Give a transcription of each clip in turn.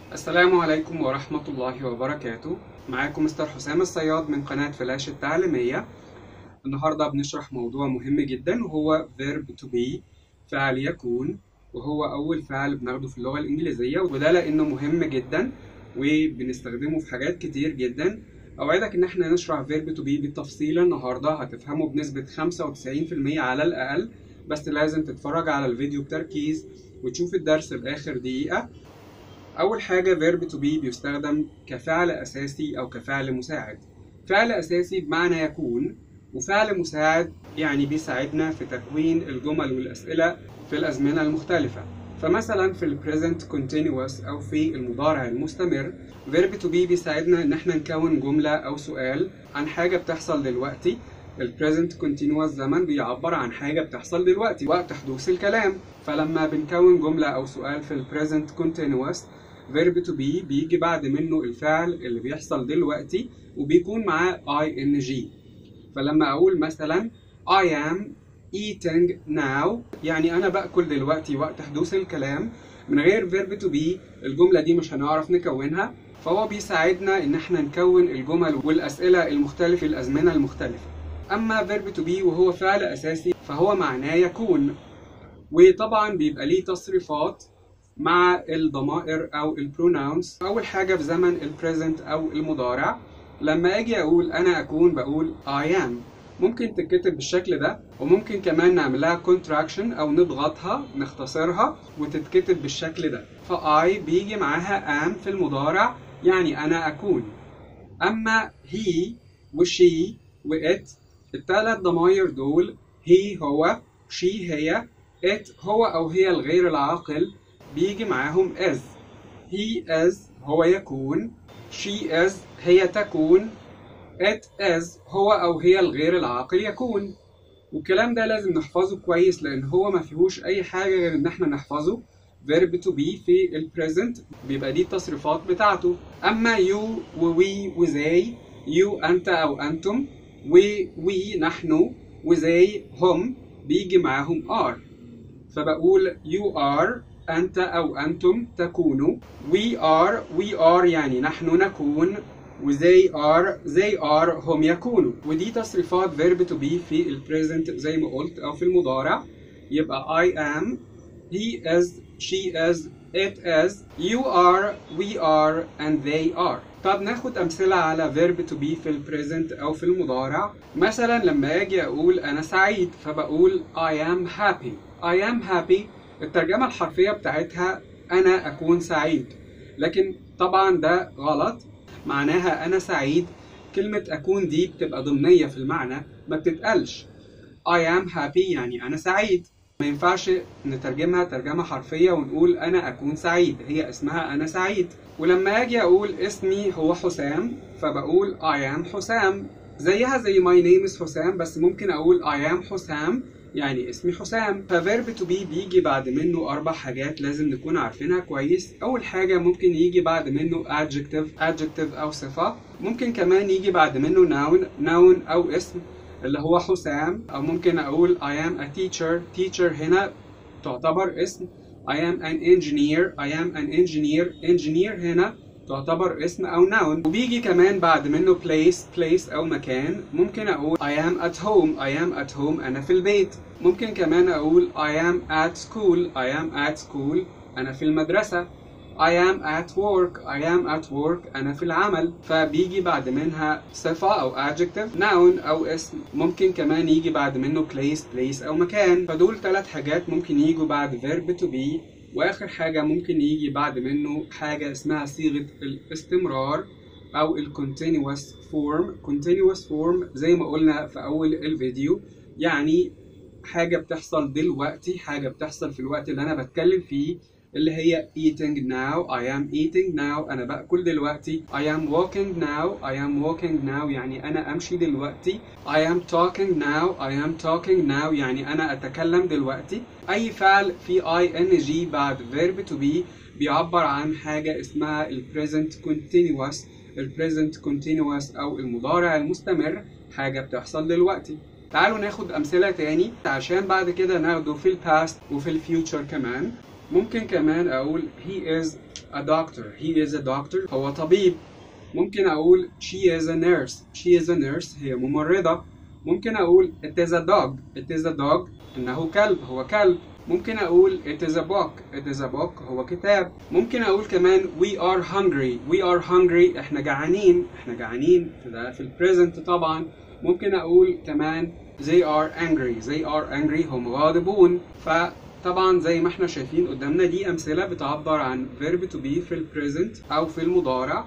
السلام عليكم ورحمة الله وبركاته معاكم مستر حسام الصياد من قناة فلاش التعليمية النهاردة بنشرح موضوع مهم جدا وهو verb to be فعل يكون وهو أول فعل بناخده في اللغة الإنجليزية وده لأنه مهم جدا وبنستخدمه في حاجات كتير جدا أوعدك إن احنا نشرح verb to be بالتفصيل النهاردة هتفهمه بنسبة 95% على الأقل بس لازم تتفرج على الفيديو بتركيز وتشوف الدرس لآخر دقيقة أول حاجة verb to be بيستخدم كفعل أساسي أو كفعل مساعد فعل أساسي بمعنى يكون وفعل مساعد يعني بيساعدنا في تكوين الجمل والأسئلة في الأزمنة المختلفة فمثلا في ال present continuous أو في المضارع المستمر verb to be بيساعدنا إن احنا نكون جملة أو سؤال عن حاجة بتحصل دلوقتي ال present continuous زمن بيعبر عن حاجة بتحصل دلوقتي وقت حدوث الكلام فلما بنكون جملة أو سؤال في ال present continuous verb to be بيجي بعد منه الفعل اللي بيحصل دلوقتي وبيكون معاه ing فلما أقول مثلا I am eating now يعني أنا بأكل دلوقتي وقت حدوث الكلام من غير verb to be الجملة دي مش هنعرف نكونها فهو بيساعدنا إن احنا نكون الجمل والأسئلة المختلفة في الأزمنة المختلفة أما verb to be وهو فعل أساسي فهو معناه يكون وطبعا بيبقى ليه تصريفات مع الضمائر او البروناونز اول حاجه في زمن البريزنت او المضارع لما اجي اقول انا اكون بقول I am ممكن تتكتب بالشكل ده وممكن كمان نعملها كونتراكشن او نضغطها نختصرها وتتكتب بالشكل ده فاي بيجي معاها am في المضارع يعني انا اكون اما he وشي وات الثلاث ضماير دول هي هو شي هي ات هو او هي الغير العاقل بيجي معاهم as he is هو يكون she is هي تكون it is هو أو هي الغير العاقل يكون والكلام ده لازم نحفظه كويس لأن هو ما فيهوش أي حاجة غير إن احنا نحفظه verb to be في ال present بيبقى دي التصريفات بتاعته أما you و we و they you أنت أو أنتم و we نحن و they هم بيجي معاهم are فبقول you are أنت أو أنتم تكونوا we are we are يعني نحن نكون و they are they are هم يكونوا ودي تصريفات verb to be في ال present زي ما قلت أو في المضارع يبقى I am he is she is it is you are we are and they are طب ناخد أمثلة على verb to be في ال present أو في المضارع مثلا لما أجي أقول أنا سعيد فبقول I am happy I am happy الترجمة الحرفية بتاعتها أنا أكون سعيد لكن طبعا ده غلط معناها أنا سعيد كلمة أكون دي بتبقى ضمنية في المعنى ما بتتقالش I am happy يعني أنا سعيد ما ينفعش نترجمها ترجمة حرفية ونقول أنا أكون سعيد هي اسمها أنا سعيد ولما أجي أقول اسمي هو حسام فبقول I am حسام زيها زي my name is حسام بس ممكن أقول I am حسام يعني اسمي حسام فverb to be بيجي بعد منه أربع حاجات لازم نكون عارفينها كويس أول حاجة ممكن يجي بعد منه adjective adjective أو صفة ممكن كمان يجي بعد منه noun noun أو اسم اللي هو حسام أو ممكن أقول I am a teacher teacher هنا تعتبر اسم I am an engineer I am an engineer engineer هنا تعتبر اسم أو noun وبيجي كمان بعد منه place place أو مكان ممكن أقول I am at home I am at home أنا في البيت ممكن كمان أقول I am at school I am at school أنا في المدرسة I am at work I am at work أنا في العمل فبيجي بعد منها صفة أو adjective noun أو اسم ممكن كمان يجي بعد منه place place أو مكان فدول ثلاث حاجات ممكن يجوا بعد verb to be واخر حاجة ممكن يجي بعد منه حاجة اسمها صيغة الاستمرار او ال continuous form continuous form زي ما قلنا في اول الفيديو يعني حاجة بتحصل دلوقتي حاجة بتحصل في الوقت اللي انا بتكلم فيه اللي هي eating now I am eating now أنا بأكل دلوقتي I am walking now I am walking now يعني أنا أمشي دلوقتي I am talking now I am talking now يعني أنا أتكلم دلوقتي أي فعل في ing بعد verb to be بيعبر عن حاجة اسمها ال present continuous ال present continuous أو المضارع المستمر حاجة بتحصل دلوقتي تعالوا ناخد أمثلة تاني عشان بعد كده ناخده في الباست وفي الفيوتشر كمان ممكن كمان أقول he is a doctor he is a doctor هو طبيب ممكن أقول she is a nurse she is a nurse هي ممرضة ممكن أقول it is a dog it is a dog إنه كلب هو كلب ممكن أقول it is a book it is a book هو كتاب ممكن أقول كمان we are hungry we are hungry إحنا جعانين إحنا جعانين في ده في البريزنت طبعا ممكن أقول كمان they are angry they are angry هم غاضبون فطبعا زي ما احنا شايفين قدامنا دي أمثلة بتعبر عن verb to be في البريزنت أو في المضارع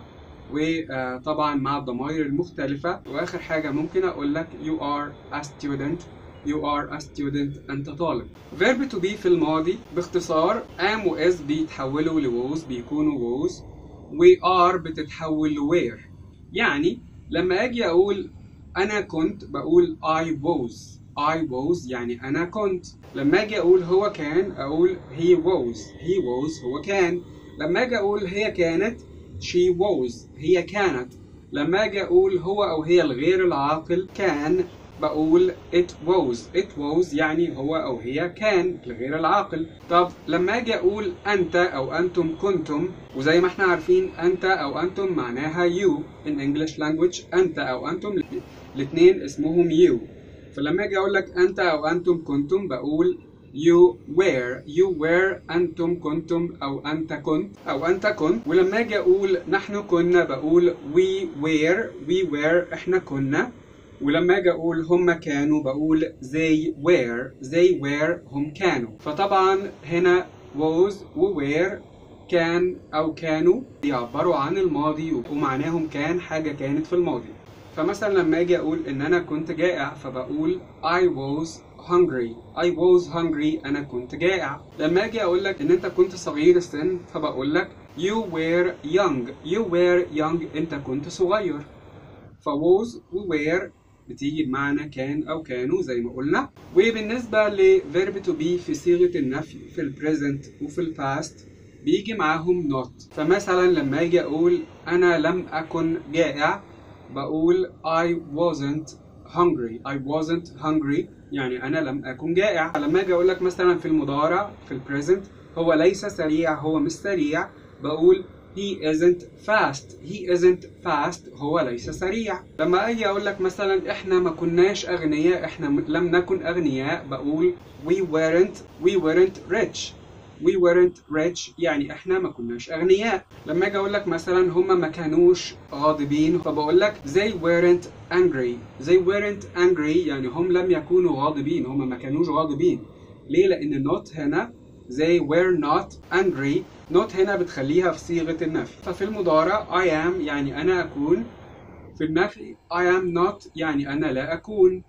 وطبعا مع الضمائر المختلفة وآخر حاجة ممكن أقول لك you are a student you are a student أنت طالب verb to be في الماضي باختصار am و is بيتحولوا ل was بيكونوا was و are بتتحول ل were يعني لما أجي أقول أنا كنت بقول I was I was يعني أنا كنت لما أجي أقول هو كان أقول he was he was هو كان لما أجي أقول هي كانت she was هي كانت لما أجي أقول هو أو هي الغير العاقل كان بقول it was it was يعني هو أو هي كان الغير العاقل طب لما أجي أقول أنت أو أنتم كنتم وزي ما احنا عارفين أنت أو أنتم معناها you in English language أنت أو أنتم الاثنين اسمهم you فلما أجي أقول لك أنت أو أنتم كنتم بقول you were you were أنتم كنتم أو أنت كنت أو أنت كنت ولما أجي أقول نحن كنا بقول we were we were إحنا كنا ولما اجي اقول هم كانوا بقول they were they were هم كانوا فطبعا هنا was و were كان او كانوا بيعبروا عن الماضي ومعناهم كان حاجه كانت في الماضي فمثلا لما اجي اقول ان انا كنت جائع فبقول I was hungry I was hungry انا كنت جائع لما اجي اقول لك ان انت كنت صغير السن فبقول لك you were young you were young انت كنت صغير فوز و were بتيجي بمعنى كان أو كانوا زي ما قلنا وبالنسبة ل verb to be في صيغة النفي في ال present وفي ال past بيجي معاهم not فمثلا لما أجي أقول أنا لم أكن جائع بقول I wasn't hungry I wasn't hungry يعني أنا لم أكن جائع لما أجي أقول لك مثلا في المضارع في ال present هو ليس سريع هو مش سريع بقول he isn't fast he isn't fast هو ليس سريع لما اجي اقول لك مثلا احنا ما كناش اغنياء احنا لم نكن اغنياء بقول we weren't we weren't rich we weren't rich يعني احنا ما كناش اغنياء لما اجي اقول لك مثلا هم ما كانوش غاضبين فبقول لك they weren't angry they weren't angry يعني هم لم يكونوا غاضبين هم ما كانوش غاضبين ليه لان not هنا they were not angry not هنا بتخليها في صيغة النفي ففي المضارع I am يعني أنا أكون في النفي I am not يعني أنا لا أكون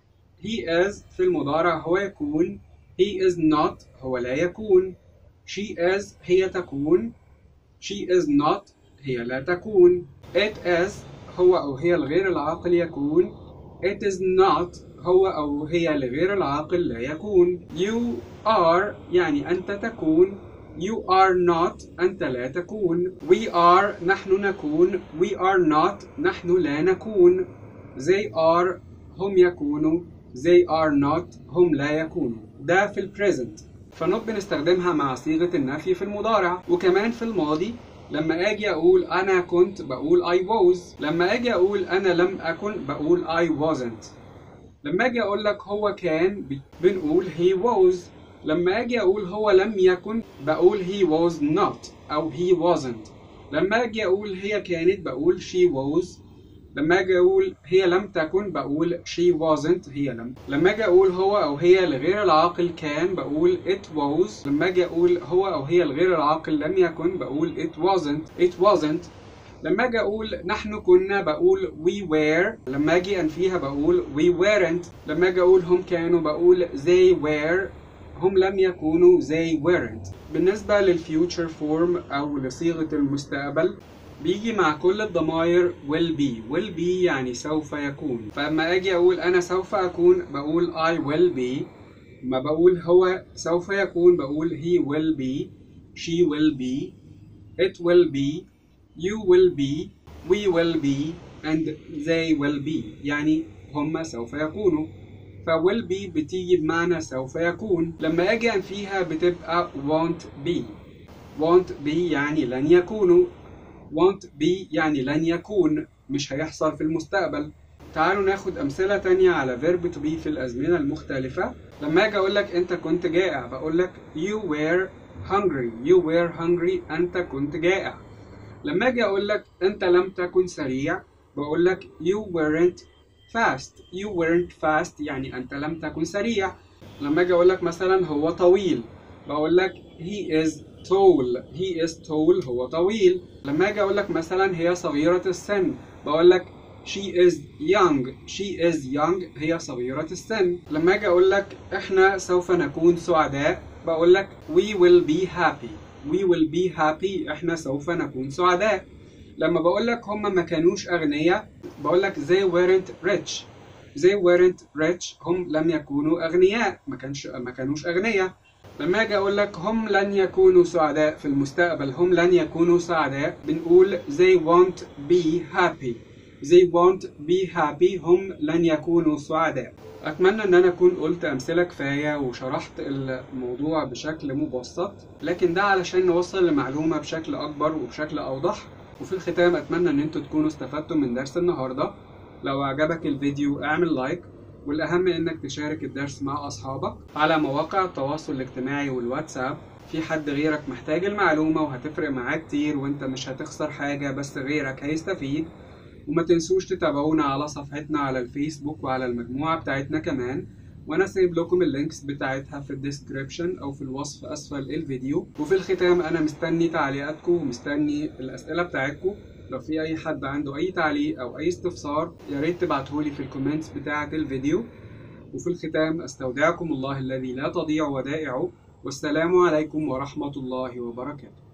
he is في المضارع هو يكون he is not هو لا يكون she is هي تكون she is not هي لا تكون it is هو أو هي الغير العاقل يكون it is not هو أو هي الغير العاقل لا يكون you are يعني أنت تكون You are not أنت لا تكون We are نحن نكون We are not نحن لا نكون They are هم يكونوا They are not هم لا يكونوا ده في البريزنت فنوت بنستخدمها مع صيغة النفي في المضارع وكمان في الماضي لما اجي اقول انا كنت بقول I was لما اجي اقول انا لم اكن بقول I wasn't لما اجي اقول لك هو كان بنقول he was لما اجي اقول هو لم يكن بقول he was not او he wasn't لما اجي اقول هي كانت بقول she was لما اجي اقول هي لم تكن بقول she wasn't هي لم لما اجي اقول هو او هي الغير العاقل كان بقول it was لما اجي اقول هو او هي الغير العاقل لم يكن بقول it wasn't it wasn't لما اجي اقول نحن كنا بقول we were لما اجي انفيها بقول we weren't لما اجي اقول هم كانوا بقول they were هم لم يكونوا they weren't بالنسبة للفيوتشر فورم أو لصيغة المستقبل بيجي مع كل الضمائر will be will be يعني سوف يكون فأما أجي أقول أنا سوف أكون بقول I will be ما بقول هو سوف يكون بقول he will be she will be it will be you will be we will be and they will be يعني هم سوف يكونوا ف will be بتيجي بمعنى سوف يكون لما أجي أنفيها بتبقى won't be won't be يعني لن يكونوا won't be يعني لن يكون مش هيحصل في المستقبل تعالوا ناخد أمثلة تانية على verb to be في الأزمنة المختلفة لما أجي أقول لك أنت كنت جائع بقول لك you were hungry you were hungry أنت كنت جائع لما أجي أقول لك أنت لم تكن سريع بقول لك you weren't fast you weren't fast يعني أنت لم تكن سريع لما أجي أقول لك مثلا هو طويل بقول لك he is tall he is tall هو طويل لما أجي أقول لك مثلا هي صغيرة السن بقول لك she is young she is young هي صغيرة السن لما أجي أقول لك إحنا سوف نكون سعداء بقول لك we will be happy we will be happy إحنا سوف نكون سعداء لما بقول لك هم ما كانوش أغنياء بقول لك they weren't rich they weren't rich هم لم يكونوا أغنياء ما كانش ما كانوش أغنياء لما أجي أقول لك هم لن يكونوا سعداء في المستقبل هم لن يكونوا سعداء بنقول they won't be happy they won't be happy هم لن يكونوا سعداء أتمنى إن أنا أكون قلت أمثلة كفاية وشرحت الموضوع بشكل مبسط لكن ده علشان نوصل لمعلومة بشكل أكبر وبشكل أوضح وفي الختام أتمنى إن انتوا تكونوا استفدتوا من درس النهاردة لو عجبك الفيديو اعمل لايك والأهم إنك تشارك الدرس مع أصحابك على مواقع التواصل الاجتماعي والواتساب في حد غيرك محتاج المعلومة وهتفرق معاه كتير وانت مش هتخسر حاجة بس غيرك هيستفيد وما تنسوش تتابعونا على صفحتنا على الفيسبوك وعلى المجموعة بتاعتنا كمان وانا سايب لكم اللينكس بتاعتها في الديسكريبشن او في الوصف اسفل الفيديو وفي الختام انا مستني تعليقاتكم ومستني الاسئله بتاعتكم لو في اي حد عنده اي تعليق او اي استفسار يا ريت تبعتهولي في الكومنتس بتاعه الفيديو وفي الختام استودعكم الله الذي لا تضيع ودائعه والسلام عليكم ورحمه الله وبركاته